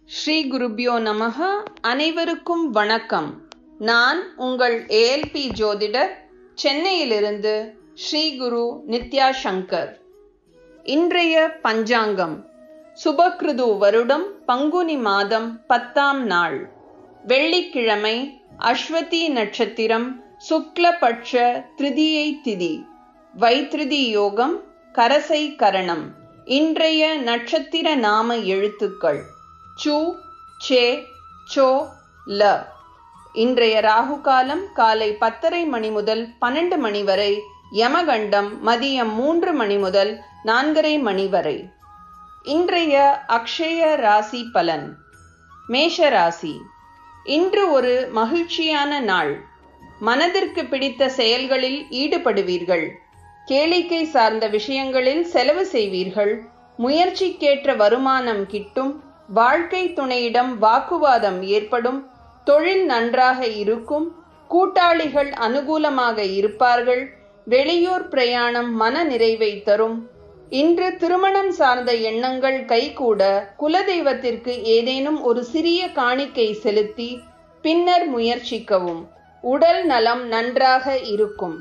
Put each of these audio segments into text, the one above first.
ஸ்ரீ குருப்யோ நமக அனைவருக்கும் வணக்கம் நான் உங்கள் ஏஎல்பி ஜோதிடர் சென்னையிலிருந்து ஸ்ரீ குரு நித்யா சங்கர் இன்றைய பஞ்சாங்கம் சுபக்ருது வருடம் பங்குனி மாதம் பத்தாம் நாள் வெள்ளிக்கிழமை அஸ்வதி நட்சத்திரம் சுக்லபட்ச திருதியை திதி வைத்திருதி யோகம் கரசை கரணம் இன்றைய நட்சத்திர நாம எழுத்துக்கள் சு சே சோ ல இன்றைய ராகு காலம் காலை பத்தரை மணி முதல் பன்னெண்டு மணி வரை யமகண்டம் மதியம் மூன்று மணி முதல் நான்கரை மணி வரை இன்றைய அக்ஷய ராசி பலன் மேஷ ராசி இன்று ஒரு மகிழ்ச்சியான நாள் மனதிற்கு பிடித்த செயல்களில் ஈடுபடுவீர்கள் கேளிக்கை சார்ந்த விஷயங்களில் செலவு செய்வீர்கள் முயற்சிக்கேற்ற வருமானம் கிட்டும் வாழ்க்கை துணையிடம் வாக்குவாதம் ஏற்படும் தொழில் நன்றாக இருக்கும் கூட்டாளிகள் அனுகூலமாக இருப்பார்கள் வெளியூர் பிரயாணம் மன நிறைவை தரும் இன்று திருமணம் சார்ந்த எண்ணங்கள் கைகூட குலதெய்வத்திற்கு ஏதேனும் ஒரு சிறிய காணிக்கை செலுத்தி பின்னர் முயற்சிக்கவும் உடல் நலம் நன்றாக இருக்கும்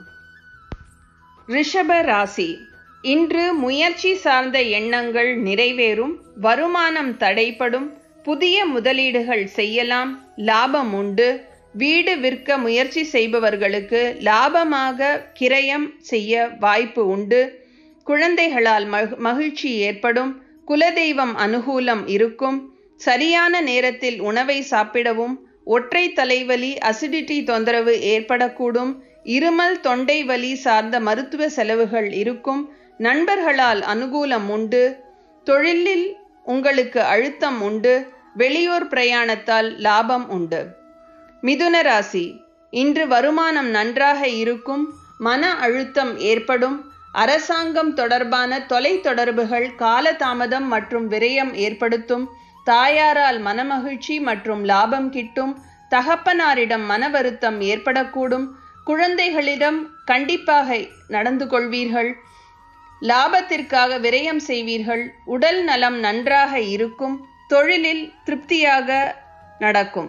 ரிஷப ராசி இன்று முயற்சி சார்ந்த எண்ணங்கள் நிறைவேறும் வருமானம் தடைப்படும் புதிய முதலீடுகள் செய்யலாம் லாபம் உண்டு வீடு விற்க முயற்சி செய்பவர்களுக்கு லாபமாக கிரயம் செய்ய வாய்ப்பு உண்டு குழந்தைகளால் மகிழ்ச்சி ஏற்படும் குலதெய்வம் அனுகூலம் இருக்கும் சரியான நேரத்தில் உணவை சாப்பிடவும் ஒற்றை தலைவலி அசிடிட்டி தொந்தரவு ஏற்படக்கூடும் இருமல் தொண்டை வலி சார்ந்த மருத்துவ செலவுகள் இருக்கும் நண்பர்களால் அனுகூலம் உண்டு தொழிலில் உங்களுக்கு அழுத்தம் உண்டு வெளியூர் பிரயாணத்தால் லாபம் உண்டு மிதுன ராசி இன்று வருமானம் நன்றாக இருக்கும் மன அழுத்தம் ஏற்படும் அரசாங்கம் தொடர்பான தொலைத்தொடர்புகள் காலதாமதம் மற்றும் விரயம் ஏற்படுத்தும் தாயாரால் மனமகிழ்ச்சி மற்றும் லாபம் கிட்டும் தகப்பனாரிடம் மன வருத்தம் ஏற்படக்கூடும் குழந்தைகளிடம் கண்டிப்பாக நடந்து கொள்வீர்கள் லாபத்திற்காக விரயம் செய்வீர்கள் உடல் நலம் நன்றாக இருக்கும் தொழிலில் திருப்தியாக நடக்கும்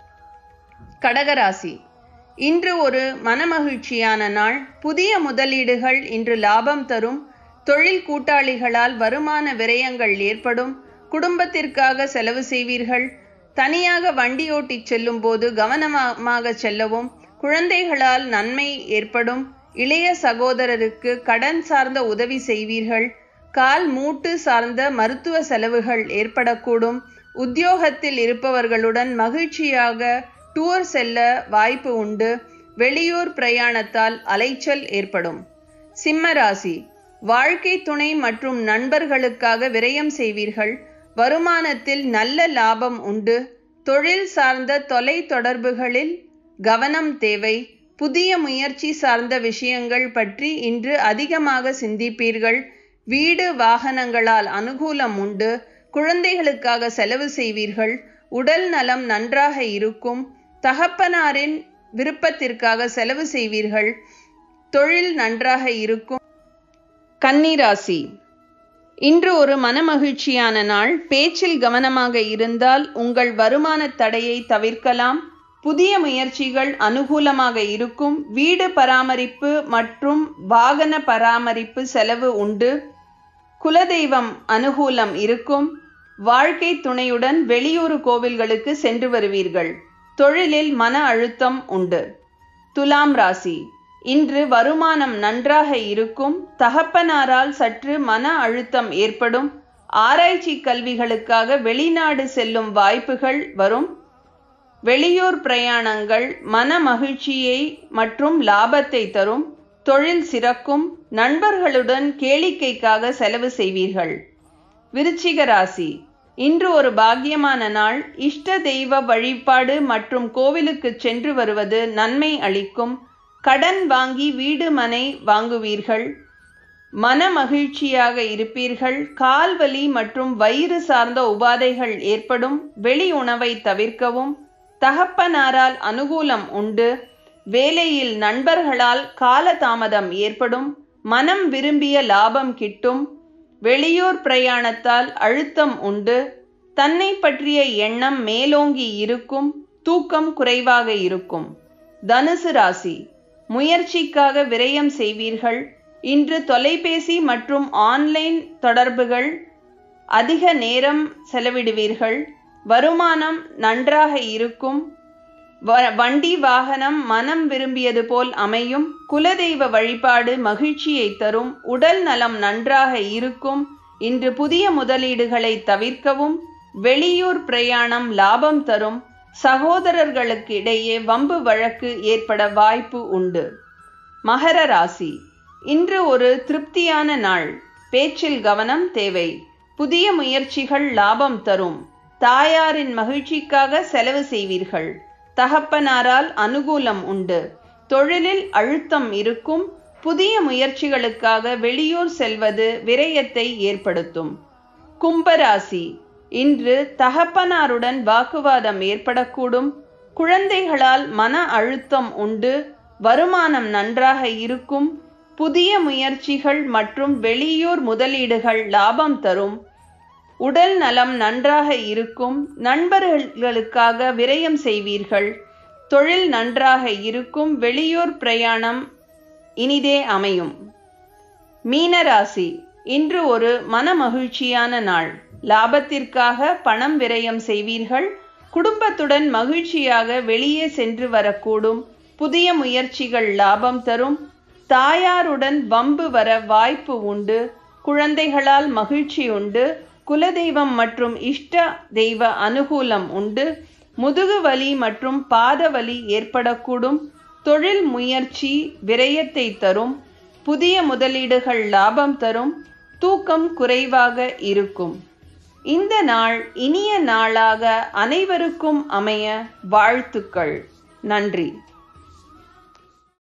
கடகராசி இன்று ஒரு மனமகிழ்ச்சியான நாள் புதிய முதலீடுகள் இன்று லாபம் தரும் தொழில் கூட்டாளிகளால் வருமான விரயங்கள் ஏற்படும் குடும்பத்திற்காக செலவு செய்வீர்கள் தனியாக வண்டி ஓட்டிச் செல்லும் போது கவனமாக செல்லவும் குழந்தைகளால் நன்மை ஏற்படும் இளைய சகோதரருக்கு கடன் சார்ந்த உதவி செய்வீர்கள் கால் மூட்டு சார்ந்த மருத்துவ செலவுகள் ஏற்படக்கூடும் உத்தியோகத்தில் இருப்பவர்களுடன் மகிழ்ச்சியாக டூர் செல்ல வாய்ப்பு உண்டு வெளியூர் பிரயாணத்தால் அலைச்சல் ஏற்படும் சிம்ம ராசி வாழ்க்கை துணை மற்றும் நண்பர்களுக்காக விரயம் செய்வீர்கள் வருமானத்தில் நல்ல லாபம் உண்டு தொழில் சார்ந்த தொலை தொடர்புகளில் கவனம் தேவை புதிய முயற்சி சார்ந்த விஷயங்கள் பற்றி இன்று அதிகமாக சிந்திப்பீர்கள் வீடு வாகனங்களால் அனுகூலம் உண்டு குழந்தைகளுக்காக செலவு செய்வீர்கள் உடல் நலம் நன்றாக இருக்கும் தகப்பனாரின் விருப்பத்திற்காக செலவு செய்வீர்கள் தொழில் நன்றாக இருக்கும் கன்னிராசி இன்று ஒரு மனமகிழ்ச்சியான நாள் பேச்சில் கவனமாக இருந்தால் உங்கள் வருமான தடையை தவிர்க்கலாம் புதிய முயற்சிகள் அனுகூலமாக இருக்கும் வீடு பராமரிப்பு மற்றும் வாகன பராமரிப்பு செலவு உண்டு குலதெய்வம் அனுகூலம் இருக்கும் வாழ்க்கை துணையுடன் வெளியூர் கோவில்களுக்கு சென்று வருவீர்கள் தொழிலில் மன அழுத்தம் உண்டு துலாம் ராசி இன்று வருமானம் நன்றாக இருக்கும் தகப்பனாரால் சற்று மன அழுத்தம் ஏற்படும் ஆராய்ச்சி கல்விகளுக்காக வெளிநாடு செல்லும் வாய்ப்புகள் வரும் வெளியூர் பிரயாணங்கள் மன மகிழ்ச்சியை மற்றும் லாபத்தை தரும் தொழில் சிறக்கும் நண்பர்களுடன் கேளிக்கைக்காக செலவு செய்வீர்கள் விருச்சிக ராசி இன்று ஒரு பாக்கியமான நாள் இஷ்ட தெய்வ வழிபாடு மற்றும் கோவிலுக்கு சென்று வருவது நன்மை அளிக்கும் கடன் வாங்கி வீடு மனை வாங்குவீர்கள் மன மகிழ்ச்சியாக இருப்பீர்கள் கால்வலி மற்றும் வயிறு சார்ந்த உபாதைகள் ஏற்படும் வெளி உணவை தவிர்க்கவும் தகப்பனாரால் அனுகூலம் உண்டு வேலையில் நண்பர்களால் காலதாமதம் ஏற்படும் மனம் விரும்பிய லாபம் கிட்டும் வெளியூர் பிரயாணத்தால் அழுத்தம் உண்டு தன்னை பற்றிய எண்ணம் மேலோங்கி இருக்கும் தூக்கம் குறைவாக இருக்கும் தனுசு ராசி முயற்சிக்காக விரயம் செய்வீர்கள் இன்று தொலைபேசி மற்றும் ஆன்லைன் தொடர்புகள் அதிக நேரம் செலவிடுவீர்கள் வருமானம் நன்றாக இருக்கும் வண்டி வாகனம் மனம் விரும்பியது போல் அமையும் குலதெய்வ வழிபாடு மகிழ்ச்சியை தரும் உடல் நலம் நன்றாக இருக்கும் இன்று புதிய முதலீடுகளை தவிர்க்கவும் வெளியூர் பிரயாணம் லாபம் தரும் சகோதரர்களுக்கு இடையே வம்பு வழக்கு ஏற்பட வாய்ப்பு உண்டு மகர ராசி இன்று ஒரு திருப்தியான நாள் பேச்சில் கவனம் தேவை புதிய முயற்சிகள் லாபம் தரும் தாயாரின் மகிழ்ச்சிக்காக செலவு செய்வீர்கள் தகப்பனாரால் அனுகூலம் உண்டு தொழிலில் அழுத்தம் இருக்கும் புதிய முயற்சிகளுக்காக வெளியூர் செல்வது விரயத்தை ஏற்படுத்தும் கும்பராசி இன்று தகப்பனாருடன் வாக்குவாதம் ஏற்படக்கூடும் குழந்தைகளால் மன அழுத்தம் உண்டு வருமானம் நன்றாக இருக்கும் புதிய முயற்சிகள் மற்றும் வெளியூர் முதலீடுகள் லாபம் தரும் உடல் நலம் நன்றாக இருக்கும் நண்பர்களுக்காக விரயம் செய்வீர்கள் தொழில் நன்றாக இருக்கும் வெளியூர் பிரயாணம் இனிதே அமையும் மீனராசி இன்று ஒரு மன மகிழ்ச்சியான நாள் லாபத்திற்காக பணம் விரயம் செய்வீர்கள் குடும்பத்துடன் மகிழ்ச்சியாக வெளியே சென்று வரக்கூடும் புதிய முயற்சிகள் லாபம் தரும் தாயாருடன் வம்பு வர வாய்ப்பு உண்டு குழந்தைகளால் மகிழ்ச்சி உண்டு குலதெய்வம் மற்றும் இஷ்ட தெய்வ அனுகூலம் உண்டு முதுகு வலி மற்றும் பாத வலி ஏற்படக்கூடும் தொழில் முயற்சி விரயத்தை தரும் புதிய முதலீடுகள் லாபம் தரும் தூக்கம் குறைவாக இருக்கும் இந்த நாள் இனிய நாளாக அனைவருக்கும் அமைய வாழ்த்துக்கள் நன்றி